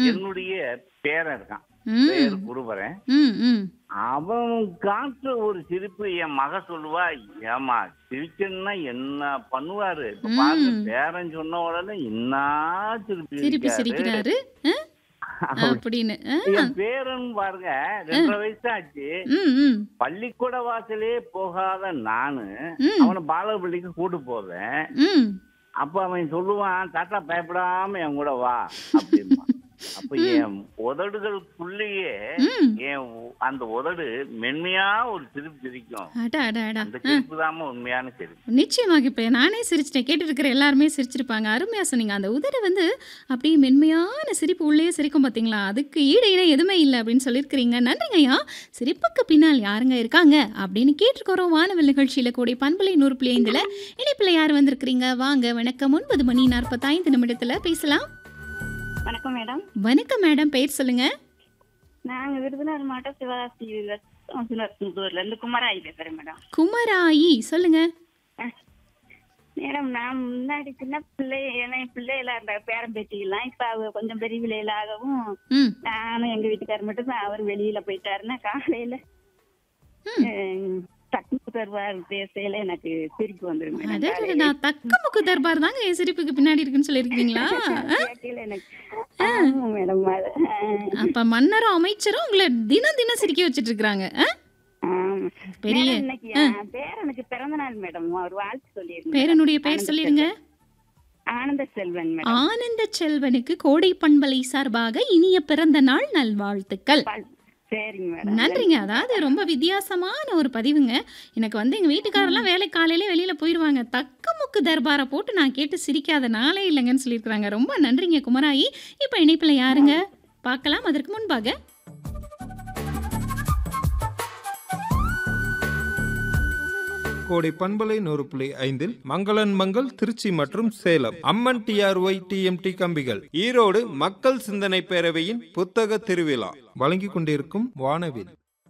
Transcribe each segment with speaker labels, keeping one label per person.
Speaker 1: என்னுடைய பேரன் இருக்கான்
Speaker 2: ம்
Speaker 1: பேர் குருபரன்
Speaker 2: ம் ம்
Speaker 1: அவன் காட்டுற ஒரு சிரிப்பு என் மக சொல்லுவா ஏமா சிரிக்கணும்னா என்ன பண்ணுவாரு இப்ப பாருங்க
Speaker 2: ம்.
Speaker 1: பேரன் சொன்ன உடனே என்ன சிரிப்பு
Speaker 2: திருப்பி
Speaker 1: சிரிக்காரு.
Speaker 2: சிரிக்கிறாரு ஆ? அப்படின்னு ஆ?
Speaker 1: என் பேரன் பாருங்க ரெண்டரை வயசு ஆச்சு
Speaker 2: ம் ம்
Speaker 1: பள்ளிக்கூட வாசலே போகாத நானு
Speaker 2: ம்.
Speaker 1: அவனை பாலப்பள்ளிக்கு கூட்டு போவேன்
Speaker 2: ம்
Speaker 1: அப்ப அவன் சொல்லுவான் தாத்தா பயப்படாம என் கூட வா அப்படிம்பா அப்ப என் உதடுகளுக்குள்ளேயே
Speaker 2: ம்
Speaker 1: என் உ- அந்த உதடு மென்மையா ஒரு சிரிப்பு சிரிக்கும்
Speaker 2: அடா அடா அடா
Speaker 1: அந்த சிரிப்பு தாம உண்மையான சிரிப்பு
Speaker 2: நிச்சயமாக இப்போ நானே சிரிச்சிட்டேன் கேட்டு இருக்கிற எல்லாருமே சிரிச்சிருப்பாங்க அருமையாக சொன்னீங்க அந்த உதடு வந்து அப்படியே மென்மையான சிரிப்பு உள்ளே சிரிக்கும் பார்த்தீங்களா அதுக்கு ஈடு இணை எதுவுமே இல்லை அப்படின்னு சொல்லியிருக்கிறீங்க நன்றிங்க ஐயா சிரிப்புக்கு பின்னால் யாருங்க இருக்காங்க அப்படின்னு கேட்டிருக்கிறோம் வானவில் நிகழ்ச்சியில் கூடிய பண்பலை நூறு புள்ளி ஐந்தில் இணைப்பில் யார் வந்திருக்கிறீங்க வாங்க வணக்கம் ஒன்பது மணி நாற்பத்தைந்து நிமிடத்தில் பேசலாம்
Speaker 3: வணக்கம் மேடம்
Speaker 2: வணக்கம் மேடம் பெயர் சொல்லுங்க
Speaker 3: நாங்க விருதுநகர் மாவட்டம் சிவகாசி சிவகாசிபுரத்துல இருந்து குமாராயி பேசுறேன் மேடம்
Speaker 2: குமராயி சொல்லுங்க
Speaker 3: மேடம் நான் முன்னாடி சின்ன பிள்ளை ஏன்னா என் பிள்ளைகளா இருந்த பேரன் பேத்திகள்லாம் இப்ப அவ கொஞ்சம் பெரிய பிள்ளைகளாகவும்
Speaker 2: ம்
Speaker 3: நானும் எங்க வீட்டுக்காரர் மட்டும் தான் அவர் வெளியில போயிட்டாருன்னா காலையில
Speaker 2: ம்.
Speaker 3: டக்கு தருவார் பேசையில எனக்கு சிரிப்பு வந்துரும் மேடம்
Speaker 2: அடே
Speaker 3: காலையில.
Speaker 2: நான் தக்க முக்கு தர்பார் தாங்க என் சிரிப்புக்கு பின்னாடி இருக்குன்னு சொல்லியிருக்கீங்களா
Speaker 3: கேட்கையில எனக்கு ஆமா மேடம் அது ஆ.
Speaker 2: அப்ப மன்னரும் அமைச்சரும் உங்களை தினம் தினம் சிரிக்க வச்சிட்டு இருக்காங்க
Speaker 3: ஆமா.
Speaker 2: பெரிய
Speaker 3: மேடம், இன்னைக்கு என் பேரனுக்கு பிறந்த நாள் மேடம் ஒரு வாழ்த்து சொல்லிருந்தேன்
Speaker 2: பேரனுடைய பேர் சொல்லிருங்க
Speaker 3: ஆனந்த செல்வன் மேடம்
Speaker 2: ஆனந்த செல்வனுக்கு கோடை பண்பலை சார்பாக இனிய பிறந்த நாள் நல்வாழ்த்துக்கள்
Speaker 3: பால். சரிங்க மேடம்
Speaker 2: நன்றிங்க அதாவது ரொம்ப வித்தியாசமான ஒரு பதிவுங்க எனக்கு வந்து எங்க வீட்டுக்காரெல்லாம் வேலை காலையிலே வெளியில போயிடுவாங்க தக்க முக்கு தர்பாரை போட்டு நான் கேட்டு சிரிக்காத நாளே இல்லைங்கன்னு சொல்லியிருக்கிறாங்க ரொம்ப நன்றிங்க குமராயி இப்போ இணைப்புல யாருங்க பார்க்கலாம் அதற்கு முன்பாக
Speaker 4: கோடை பண்பலை நூறு புள்ளி ஐந்தில் மங்களன் மங்கள் திருச்சி மற்றும் சேலம் அம்மன் டிஆர்ஒய் டிஎம்டி கம்பிகள் ஈரோடு மக்கள் சிந்தனை பேரவையின் புத்தக திருவிழா வழங்கிக் கொண்டிருக்கும் வானவில்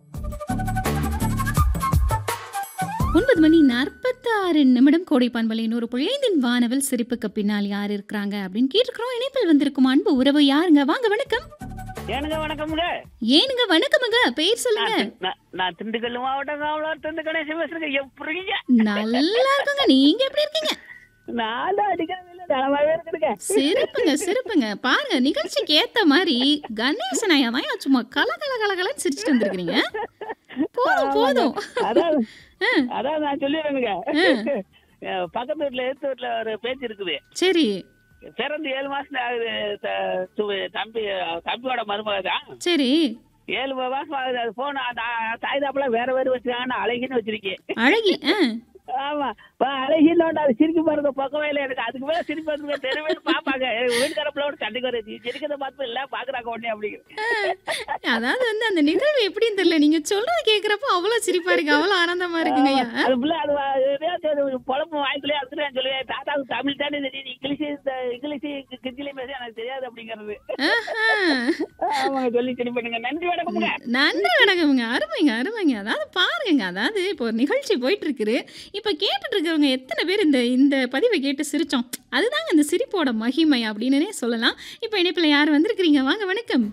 Speaker 2: ஒன்பது மணி நாற்பத்தி ஆறு நிமிடம் கோடை பண்பலை நூறு புள்ளி ஐந்தின் வானவில் சிரிப்புக்கு பின்னால் யார் இருக்கிறாங்க அப்படின்னு கேட்டிருக்கிறோம் இணைப்பில் வந்திருக்கும் அன்பு உறவு யாருங்க வாங்க வணக்கம்
Speaker 5: ஏனுங்க வணக்கமுங்க
Speaker 2: ஏனுங்க வணக்கமுங்க பெயர் சொல்லுங்க
Speaker 5: நான் தி- நான்- நான் திண்டுக்கல் மாவட்டம் காவலர் திண்டு கணேசன் பேசுறேங்க எப்படிங்க
Speaker 2: நல்லா இருக்குங்க நீங்க எப்படி இருக்கீங்க
Speaker 5: நானும் அடிக்கிறதில்ல நலமாவே இருக்குதுங்க
Speaker 2: சிறப்புங்க சிறப்புங்க பாருங்க நிகழ்ச்சிக்கு ஏத்த மாதிரி கணேசன் ஐயா தான் சும்மா கல கல கல கலன்னு சிரிச்சுட்டு வந்திருக்கிறீங்க போதும் போதும்
Speaker 5: அதான் அதான் நான் சொல்லிடுறேனுங்க அஹ் பக்கத்து வீட்டுல எடுத்து வீட்டுல ஒரு பேச்சு இருக்குது
Speaker 2: சரி
Speaker 5: பிறந்து ஏழு மாசம் ஆகுது த- து- தம்பி தம்பியோட மருமக தான்
Speaker 2: சரி
Speaker 5: ஏழு மாசம் ஆகுது அது போன தாய் தாப்புல வேற வேறு வச்சிருக்காங்க அழகின்னு வச்சிருக்கேன்
Speaker 2: அழகி ஆ
Speaker 5: ஆமா பா, அழகின்னு அது சிரிக்க பாருங்க பக்கமே இல்லை எனக்கு அதுக்கு மேல சிரிப்பு வந்து தெருவே பாப்பாங்க வீட்டுக்கார பிள்ளை சண்டைக்கு வர சிரிக்கிறத பார்த்து எல்லாம் பாக்குறாங்க உடனே அப்படிங்கிற
Speaker 2: அதாவது வந்து அந்த நிகழ்வு எப்படின்னு தெரியல நீங்க சொல்றது கேக்குறப்ப அவ்வளவு சிரிப்பா இருக்கு அவ்வளவு ஆனந்தமா இருக்குங்க ஐயா
Speaker 5: அது பிள்ளை அது வா- எதையாச்சும் அது பொழப்பு வாய்க்குள்ளே அதுக்குன்னு சொல்லுவேன் தாத்தாவுக்கு தமிழ் தானே தெரியும் இங்கிலீஷ் இந்த இங்கிலீஷ் கிஞ்சிலையும் பேச எனக்கு தெரியாது அப்படிங்கிறது
Speaker 2: ஆஹா.
Speaker 5: ஆமாங்க சொல்லி சரி பண்ணுங்க நன்றி வணக்கமுங்க
Speaker 2: நன்றி வணக்கம்ங்க அருமைங்க அருமைங்க அதாவது பாருங்க அதாவது இப்போ ஒரு நிகழ்ச்சி போயிட்டு இருக்குது இப்போ கேட்டுட்டு இருக்கிறவங்க எத்தனை பேர் இந்த இந்த பதிவை கேட்டு சிரிச்சோம் அதுதாங்க இந்த சிரிப்போட மகிமை அப்படின்னே சொல்லலாம் இப்போ இணைப்பில் யார் வந்திருக்கிறீங்க வாங்க வணக்கம்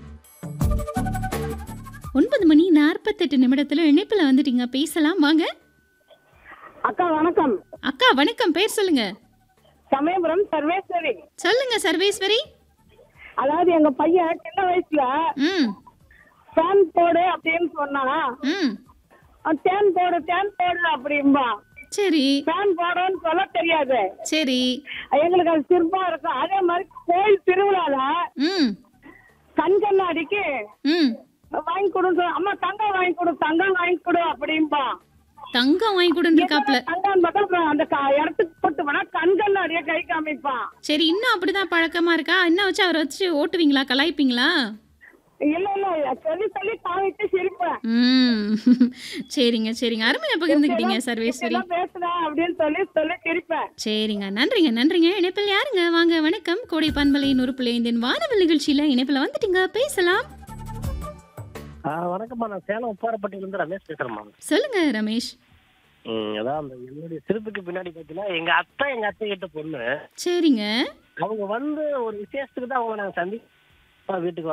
Speaker 2: ஒன்பது மணி நாற்பத்தெட்டு நிமிடத்தில் இணைப்பில் வந்துட்டீங்க பேசலாம் வாங்க
Speaker 3: அக்கா வணக்கம்
Speaker 2: அக்கா வணக்கம் பேர் சொல்லுங்க
Speaker 3: சமயபுரம் சர்வேஸ்வரி
Speaker 2: சொல்லுங்க சர்வேஸ்வரி
Speaker 3: அதாவது எங்க பையன் சின்ன வயசுல
Speaker 2: ம்
Speaker 3: ஃபேன் போடு அப்படின்னு சொன்னா
Speaker 2: ம்
Speaker 3: அவன் தேன் போடு தேன் போடு அப்படிம்பா
Speaker 2: சரி
Speaker 3: ஃபேன் போடுன்னு சொல்ல தெரியாது
Speaker 2: சரி
Speaker 3: எங்களுக்கு அது சிறப்பா இருக்கும் அதே மாதிரி கோயில் திருவிழால
Speaker 2: ம்
Speaker 3: கண் கண்ணாடிக்கு
Speaker 2: ம்
Speaker 3: வாங்கி கொடுன்னு சொல்ல அம்மா தங்கம் வாங்கி கொடு தங்கம் வாங்கி கொடு அப்படிம்பா
Speaker 2: தங்கம் வாங்கி கொடுத்துருக்காப்ல
Speaker 3: தங்கம் பார்த்தா அப்புறம் அந்த க- இடத்துக்கு போட்டு போனா கண் கண்ணாடிய கை காமிப்பான்
Speaker 2: சரி இன்னும் அப்படிதான் பழக்கமா இருக்கா இன்னும் வச்சு அவரை வச்சு ஓட்டுவீங்களா கலாய்ப்பீங்களா
Speaker 3: இல்ல இல்ல சொல்லி சொல்லி காமிட்டு சிரிப்பேன்
Speaker 2: ம் சரிங்க சரிங்க அருமையா பகிர்ந்துக்கிட்டீங்க சர்வேஸ்வரி
Speaker 3: இதெல்லாம் பேசுறேன் அப்படின்னு சொல்லி சொல்லி சிரிப்பேன்
Speaker 2: சரிங்க நன்றிங்க நன்றிங்க இணைப்பில் யாருங்க வாங்க வணக்கம் கோடை பண்பலை நூறு பிள்ளைந்தின் வானவில் நிகழ்ச்சியில இணைப்பில் வந்துட்டீங்க பேசலாம்
Speaker 6: வணக்கம்மா நான் சேலம் உப்பாரப்பட்டியில இருந்து ரமேஷ் பேசுறேம்மா
Speaker 2: சொல்லுங்க ரமேஷ்
Speaker 6: ம், அதான் அந்த என்னுடைய சிறப்புக்கு பின்னாடி பார்த்தீங்கன்னா எங்க அத்தை எங்க அத்தை கிட்ட பொண்ணு
Speaker 2: சரிங்க
Speaker 6: அவங்க வந்து ஒரு விசேஷத்துக்கு தான் அவங்க நாங்க சந்தி வீட்டுக்கு